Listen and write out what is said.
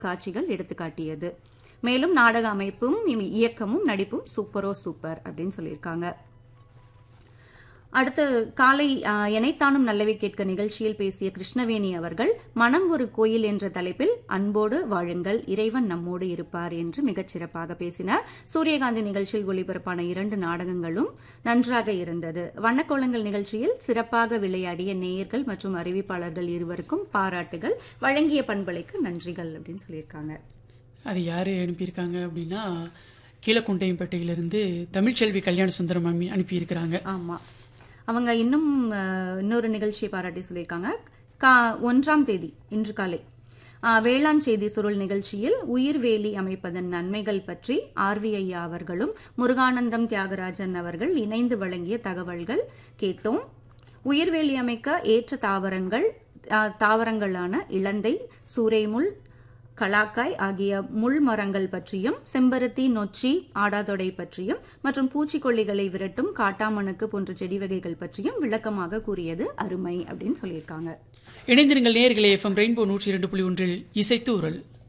காட்சிகள் எடுத்துக்காட்டியது மேலும் நாடக அமைப்பும் இயக்கமும் நடிப்பும் சூப்பரோ சூப்பர் அப்படின்னு சொல்லியிருக்காங்க அடுத்து காலை எனைத்தானும் நல்லவை கேட்க நிகழ்ச்சியில் பேசிய கிருஷ்ணவேணி அவர்கள் மனம் ஒரு கோயில் என்ற தலைப்பில் அன்போடு வாழுங்கள் இறைவன் நம்மோடு இருப்பார் என்று மிகச் சிறப்பாக பேசினார் சூரியகாந்தி நிகழ்ச்சியில் ஒளிபரப்பான இரண்டு நாடகங்களும் நன்றாக இருந்தது வண்ணக்கோலங்கள் நிகழ்ச்சியில் சிறப்பாக விளையாடிய நேயர்கள் மற்றும் அறிவிப்பாளர்கள் இருவருக்கும் பாராட்டுகள் வழங்கிய பண்பலைக்கு நன்றிகள் அப்படின்னு சொல்லியிருக்காங்க அது யார் அனுப்பியிருக்காங்க அப்படின்னா கீழக்குண்டையம்பேட்டையிலிருந்து தமிழ்ச்செல்வி கல்யாண சுந்தரம் அம்மி அனுப்பியிருக்கிறாங்க ஆமா அவங்க இன்னும் இன்னொரு நிகழ்ச்சியை பாராட்டி சொல்லியிருக்காங்க கா ஒன்றாம் தேதி இன்று காலை வேளாண் செய்தி சுருள் நிகழ்ச்சியில் உயிர்வேலி அமைப்பதன் நன்மைகள் பற்றி ஆர்வி ஐயா அவர்களும் முருகானந்தம் தியாகராஜன் அவர்கள் இணைந்து வழங்கிய தகவல்கள் கேட்டோம் உயிர்வேலி அமைக்க ஏற்ற தாவரங்கள் தாவரங்களான இளந்தை சூறைமுள் கலாக்காய் ஆகிய முள் மரங்கள் பற்றியும் செம்பருத்தி நொச்சி ஆடாதொடை பற்றியும் மற்றும் பூச்சிக்கொல்லிகளை விரட்டும் காட்டாமணுக்கு போன்ற செடி வகைகள் பற்றியும் விளக்கமாக கூறியது அருமை அப்படின்னு சொல்லியிருக்காங்க இணைந்திருங்கள் நேர்களே எஃப்எம் ரெயின்போ நூற்றி இரண்டு புள்ளி ஒன்றில் இசைத்தூரல்